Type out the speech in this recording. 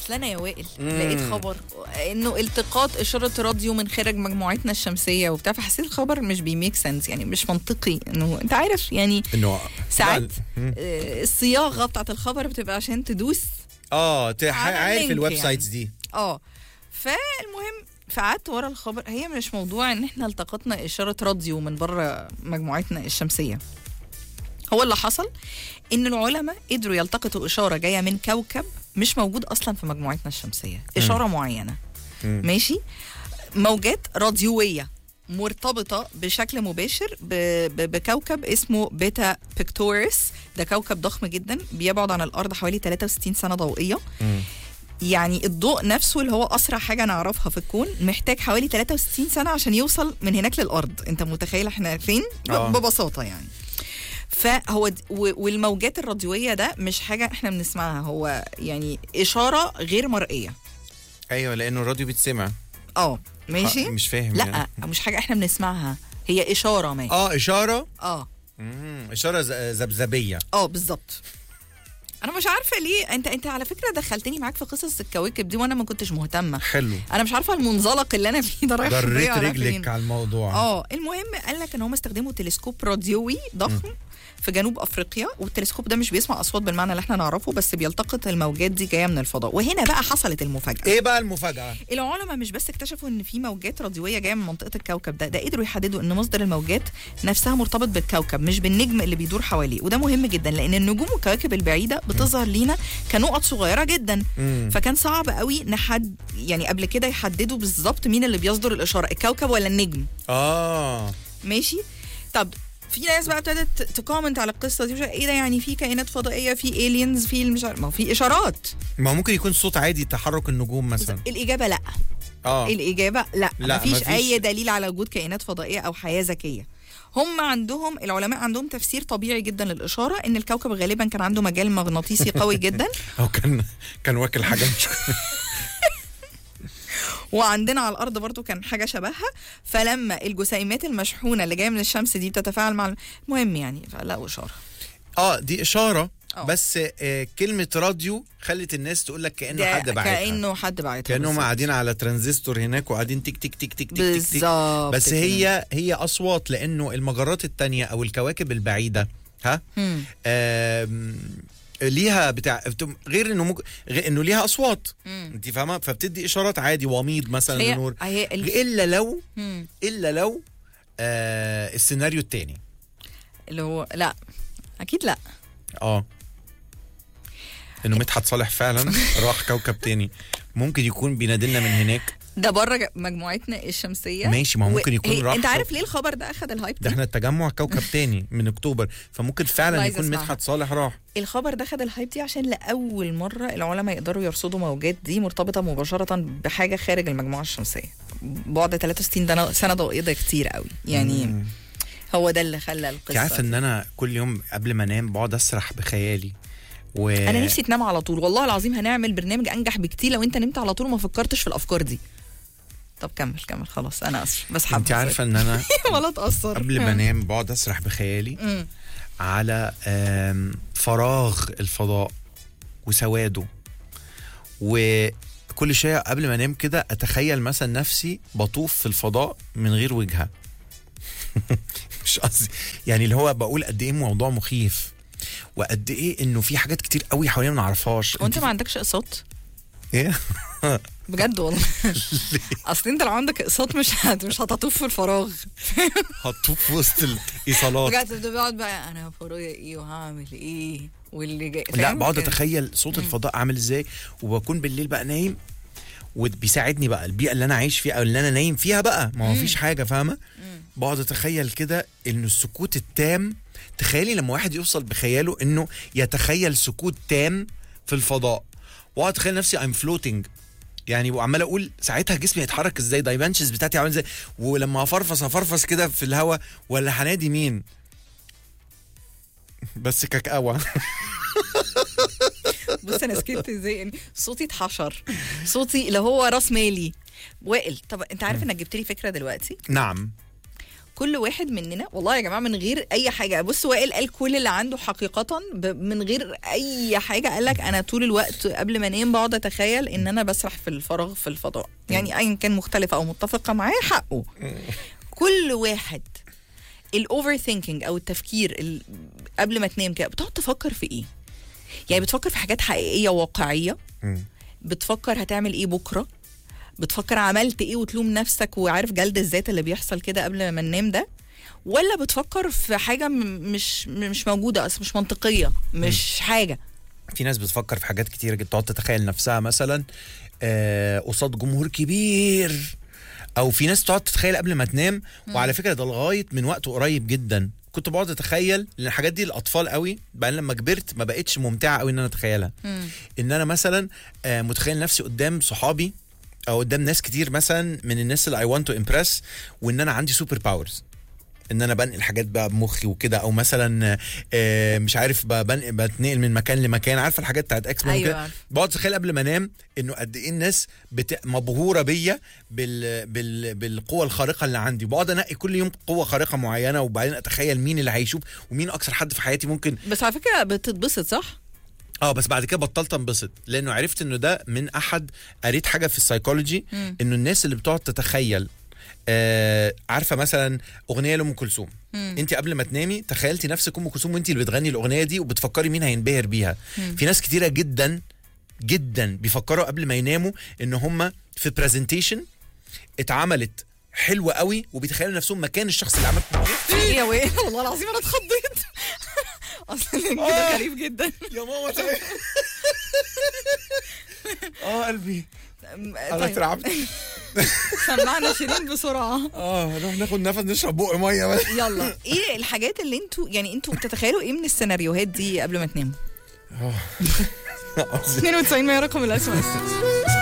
اصل انا يا وائل مم. لقيت خبر انه التقاط اشاره راديو من خارج مجموعتنا الشمسيه وبتاع فحسيت الخبر مش بيميك سنس يعني مش منطقي انه انت عارف يعني انه ساعات لا، مم. آه، الصياغه بتاعت الخبر بتبقى عشان تدوس اه ت- على عارف اللينك الويب يعني. سايتس دي اه فالمهم فقعدت ورا الخبر هي مش موضوع ان احنا التقطنا اشاره راديو من بره مجموعتنا الشمسيه هو اللي حصل ان العلماء قدروا يلتقطوا اشاره جايه من كوكب مش موجود اصلا في مجموعتنا الشمسيه اشاره معينه مم. ماشي موجات راديويه مرتبطة بشكل مباشر ب- ب- بكوكب اسمه بيتا بيكتوريس ده كوكب ضخم جدا بيبعد عن الأرض حوالي 63 سنة ضوئية مم. يعني الضوء نفسه اللي هو اسرع حاجه نعرفها في الكون محتاج حوالي 63 سنه عشان يوصل من هناك للارض انت متخيل احنا فين ب- آه. ببساطه يعني فهو د- و- والموجات الراديويه ده مش حاجه احنا بنسمعها هو يعني اشاره غير مرئيه ايوه لانه الراديو بيتسمع اه ماشي آه، مش فاهم لا يعني. مش حاجه احنا بنسمعها هي اشاره ما اه اشاره اه مم. اشاره ز- ذبذبيه اه بالظبط انا مش عارفه ليه انت انت على فكره دخلتني معاك في قصص الكواكب دي وانا ما كنتش مهتمه حلو انا مش عارفه المنزلق اللي انا فيه ده رايح جريت بيا على رجلك فين. على الموضوع اه المهم قال لك ان هم استخدموا تلسكوب راديوي ضخم في جنوب افريقيا والتلسكوب ده مش بيسمع اصوات بالمعنى اللي احنا نعرفه بس بيلتقط الموجات دي جايه من الفضاء وهنا بقى حصلت المفاجاه ايه بقى المفاجاه العلماء مش بس اكتشفوا ان في موجات راديويه جايه من منطقه الكوكب ده ده قدروا يحددوا ان مصدر الموجات نفسها مرتبط بالكوكب مش بالنجم اللي بيدور حواليه وده مهم جدا لان النجوم والكواكب البعيده بتظهر لينا كنقط صغيره جدا مم. فكان صعب قوي نحد يعني قبل كده يحددوا بالظبط مين اللي بيصدر الاشاره الكوكب ولا النجم اه ماشي طب في ناس بقى ابتدت تكومنت على القصه دي مش عارف ايه ده يعني في كائنات فضائيه في الينز في مش عارف ما هو في اشارات ما هو ممكن يكون صوت عادي تحرك النجوم مثلا الاجابه لا اه الاجابه لا, لا، مفيش, مفيش. اي دليل على وجود كائنات فضائيه او حياه ذكيه هم عندهم العلماء عندهم تفسير طبيعي جدا للاشاره ان الكوكب غالبا كان عنده مجال مغناطيسي قوي جدا او كان كان واكل حاجه مش وعندنا على الارض برضو كان حاجه شبهها فلما الجسيمات المشحونه اللي جايه من الشمس دي بتتفاعل مع المهم يعني فلقوا اشاره اه دي اشاره آه. بس آه كلمه راديو خلت الناس تقول لك كانه ده حد بعتها كانه حد بعتها كانهم بالظبط. قاعدين على ترانزستور هناك وقاعدين تك تك تك تك تك تك تك بالظبط بس كده. هي هي اصوات لانه المجرات التانية او الكواكب البعيده ها مم. آم، ليها بتاع غير انه ممكن غير انه ليها اصوات مم. انت فاهمه فبتدي اشارات عادي وميض مثلا هي لنور هي ال... الا لو مم. الا لو آه السيناريو التاني اللي هو لا اكيد لا اه انه مدحت صالح فعلا راح كوكب تاني ممكن يكون بينادلنا من هناك ده بره ج- مجموعتنا الشمسيه ماشي ما هو ممكن يكون هي- راح انت عارف كوكب- ليه الخبر ده اخذ الهايب ده دي احنا التجمع كوكب تاني من اكتوبر فممكن فعلا عايزة يكون أسمعها. مدحت صالح راح الخبر ده خد الهايب دي عشان لاول مره العلماء يقدروا يرصدوا موجات دي مرتبطه مباشره بحاجه خارج المجموعه الشمسيه بعد 63 ده سنه ضوئيه ده كتير قوي يعني مم. هو ده اللي خلى انت القصه عارف ان انا كل يوم قبل ما انام بقعد اسرح بخيالي و انا نفسي تنام على طول والله العظيم هنعمل برنامج انجح بكتير لو انت نمت على طول وما فكرتش في الافكار دي طب كمل كمل خلاص انا اسف بس انت عارفه ان انا ولا تاثر قبل ما انام بقعد اسرح بخيالي مم. على آم، فراغ الفضاء وسواده وكل شويه قبل ما انام كده اتخيل مثلا نفسي بطوف في الفضاء من غير وجهه مش قصدي يعني اللي هو بقول قد ايه الموضوع مخيف وقد ايه انه في حاجات كتير قوي حوالينا ما نعرفهاش وانت ما عندكش اقساط ايه بجد والله اصل انت لو عندك اقساط مش هت... مش هتطوف في الفراغ هتطوف في وسط الايصالات بجد بقعد بقى انا فراغي ايه وهعمل ايه واللي جاي لا فاهم بقعد كده. اتخيل صوت الفضاء عامل ازاي وبكون بالليل بقى نايم وبيساعدني بقى البيئه اللي انا عايش فيها او اللي انا نايم فيها بقى ما هو مفيش حاجه فاهمه بقعد اتخيل كده انه السكوت التام تخيلي لما واحد يوصل بخياله انه يتخيل سكوت تام في الفضاء واقعد اتخيل نفسي ايم فلوتنج يعني وعمال اقول ساعتها جسمي هيتحرك ازاي دايمنشنز بتاعتي عامل ازاي ولما افرفص افرفص كده في الهواء ولا هنادي مين بس كاكاوه بص انا سكت ازاي يعني صوتي اتحشر صوتي اللي هو راس مالي وائل طب انت عارف انك جبت لي فكره دلوقتي نعم كل واحد مننا والله يا جماعه من غير اي حاجه بص وائل قال كل اللي عنده حقيقه ب- من غير اي حاجه قال لك انا طول الوقت قبل ما انام بقعد اتخيل ان انا بسرح في الفراغ في الفضاء يعني ايا كان مختلفه او متفقه معاه حقه كل واحد الاوفر ثينكينج او التفكير ال- قبل ما تنام كده بتقعد تفكر في ايه يعني بتفكر في حاجات حقيقيه واقعيه مم. بتفكر هتعمل ايه بكره بتفكر عملت ايه وتلوم نفسك وعارف جلد الذات اللي بيحصل كده قبل ما ننام ده ولا بتفكر في حاجه م- مش مش موجوده اصلا مش منطقيه مش حاجه في ناس بتفكر في حاجات كتيرة جدا تقعد تتخيل نفسها مثلا آه، قصاد جمهور كبير او في ناس تقعد تتخيل قبل ما تنام وعلى فكره ده لغايه من وقت قريب جدا كنت بقعد اتخيل لان الحاجات دي الاطفال قوي بعدين لما كبرت ما بقتش ممتعه قوي ان انا اتخيلها ان انا مثلا آه، متخيل نفسي قدام صحابي او قدام ناس كتير مثلا من الناس اللي اي ونت تو امبرس وان انا عندي سوبر باورز ان انا بنقل حاجات بقى بمخي وكده او مثلا آه، مش عارف ب- بنقل بتنقل من مكان لمكان عارفه الحاجات بتاعت اكس مان أيوة وكده عارفة. بقعد اتخيل قبل ما انام انه قد ايه الناس بت... مبهوره بيا بال... بال... بالقوه الخارقه اللي عندي بقعد انقي كل يوم قوه خارقه معينه وبعدين اتخيل مين اللي هيشوف ومين اكثر حد في حياتي ممكن بس على فكره بتتبسط صح اه بس بعد كده بطلت انبسط لانه عرفت انه ده من احد قريت حاجه في السايكولوجي مم. انه الناس اللي بتقعد تتخيل آه عارفه مثلا اغنيه لام كلثوم مم. انت قبل ما تنامي تخيلتي نفسك ام كلثوم وانت اللي بتغني الاغنيه دي وبتفكري مين هينبهر بيها مم. في ناس كتيره جدا جدا بيفكروا قبل ما يناموا ان هم في برزنتيشن اتعملت حلوه قوي وبيتخيلوا نفسهم مكان الشخص اللي عمل ايه يا وائل والله العظيم انا اتخضيت اصلا كده غريب جدا يا ماما تعالي اه قلبي انا طيب اترعبت سمعنا شيرين بسرعه اه نروح ناخد نفس نشرب بق ميه بس يلا ايه الحاجات اللي انتوا يعني انتوا بتتخيلوا ايه من السيناريوهات دي قبل ما تناموا 92 ما هي رقم الاسماء